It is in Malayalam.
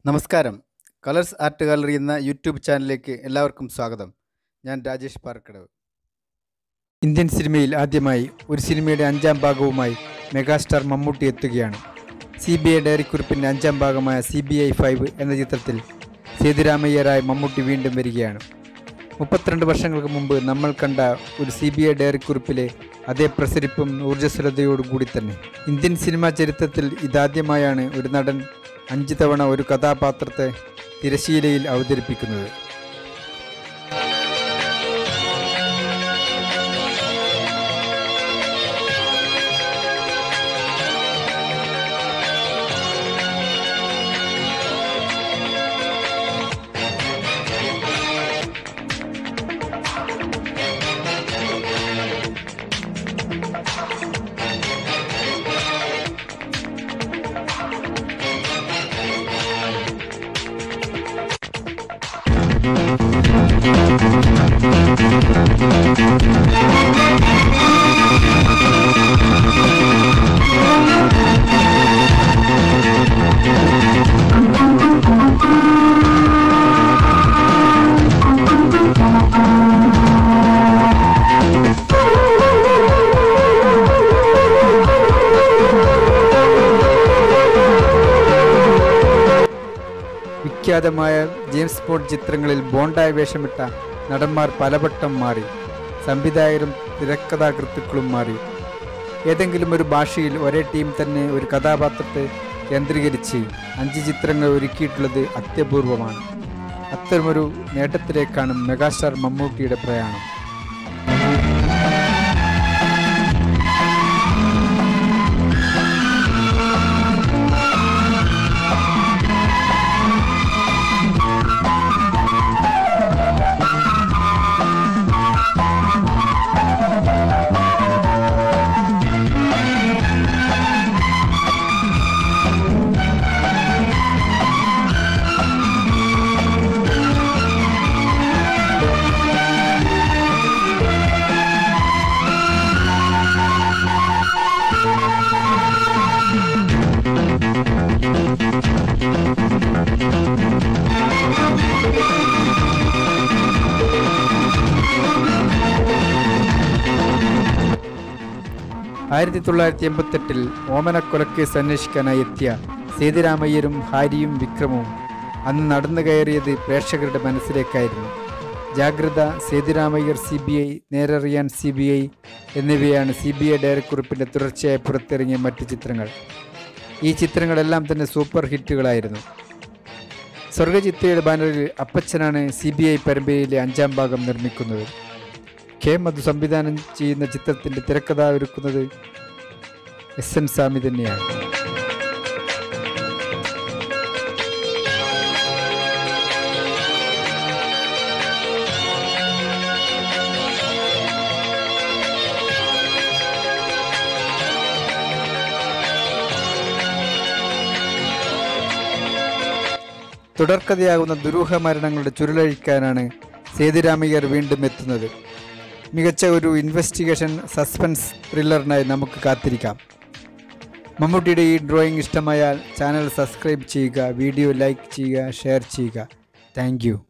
നമസ്കാരം കളേഴ്സ് ആർട്ട് ഗാലറി എന്ന യൂട്യൂബ് ചാനലിലേക്ക് എല്ലാവർക്കും സ്വാഗതം ഞാൻ രാജേഷ് പാറക്കടവ് ഇന്ത്യൻ സിനിമയിൽ ആദ്യമായി ഒരു സിനിമയുടെ അഞ്ചാം ഭാഗവുമായി മെഗാസ്റ്റാർ മമ്മൂട്ടി എത്തുകയാണ് സി ബി ഐ ഡയറിക്കുറിപ്പിൻ്റെ അഞ്ചാം ഭാഗമായ സി ബി ഐ ഫൈവ് എന്ന ചിത്രത്തിൽ സേതുരാമയ്യരായി മമ്മൂട്ടി വീണ്ടും വരികയാണ് മുപ്പത്തിരണ്ട് വർഷങ്ങൾക്ക് മുമ്പ് നമ്മൾ കണ്ട ഒരു സി ബി ഐ ഡയറിക്കുറിപ്പിലെ അതേ പ്രസരിപ്പും ഊർജ്ജസ്വലതയോടും കൂടി തന്നെ ഇന്ത്യൻ സിനിമാ ചരിത്രത്തിൽ ഇതാദ്യമായാണ് ഒരു നടൻ അഞ്ച് തവണ ഒരു കഥാപാത്രത്തെ തിരശീലയിൽ അവതരിപ്പിക്കുന്നത് വിഖ്യാതമായ ജെയിംസ് ബോണ്ട് ചിത്രങ്ങളിൽ ബോണ്ടായ വേഷമിട്ട നടന്മാർ പലവട്ടം മാറി സംവിധായകരും തിരക്കഥാകൃത്തുക്കളും മാറി ഏതെങ്കിലും ഒരു ഭാഷയിൽ ഒരേ ടീം തന്നെ ഒരു കഥാപാത്രത്തെ കേന്ദ്രീകരിച്ച് അഞ്ച് ചിത്രങ്ങൾ ഒരുക്കിയിട്ടുള്ളത് അത്യപൂർവമാണ് അത്തരമൊരു നേട്ടത്തിലേക്കാണ് മെഗാസ്റ്റാർ മമ്മൂട്ടിയുടെ പ്രയാണം ആയിരത്തി തൊള്ളായിരത്തി എൺപത്തെട്ടിൽ ഓമനക്കൊലക്കേസ് അന്വേഷിക്കാനായി എത്തിയ സേതുരാമയ്യരും ഹാരിയും വിക്രമവും അന്ന് നടന്നു കയറിയത് പ്രേക്ഷകരുടെ മനസ്സിലേക്കായിരുന്നു Jagratha Sethurama Iyer C B I Nerariyan C B I എന്നിവയാണ് സി ബി ഐ ഡയറക്കുറിപ്പിൻ്റെ തുടർച്ചയായി പുറത്തിറങ്ങിയ മറ്റു ചിത്രങ്ങൾ ഈ ചിത്രങ്ങളെല്ലാം തന്നെ സൂപ്പർ ഹിറ്റുകളായിരുന്നു സ്വർഗചിത്തയുടെ ബാനറിൽ അപ്പച്ചനാണ് സി ബി ഐ പരമ്പരയിലെ അഞ്ചാം ഭാഗം നിർമ്മിക്കുന്നത് കെ മധു സംവിധാനം ചെയ്യുന്ന ചിത്രത്തിൻ്റെ തിരക്കഥ ഒരുക്കുന്നത് എസ് എൻ സ്വാമി തന്നെയാണ് തുടർക്കഥയാകുന്ന ദുരൂഹ മരണങ്ങളുടെ ചുരുളഴിക്കാനാണ് സേതുരാമയ്യർ വീണ്ടും എത്തുന്നത് മികച്ച ഒരു ഇൻവെസ്റ്റിഗേഷൻ സസ്പെൻസ് ത്രില്ലറിനായി നമുക്ക് കാത്തിരിക്കാം മമ്മൂട്ടിയുടെ ഈ ഡ്രോയിങ് ഇഷ്ടമായാൽ ചാനൽ സബ്സ്ക്രൈബ് ചെയ്യുക വീഡിയോ ലൈക്ക് ചെയ്യുക ഷെയർ ചെയ്യുക താങ്ക്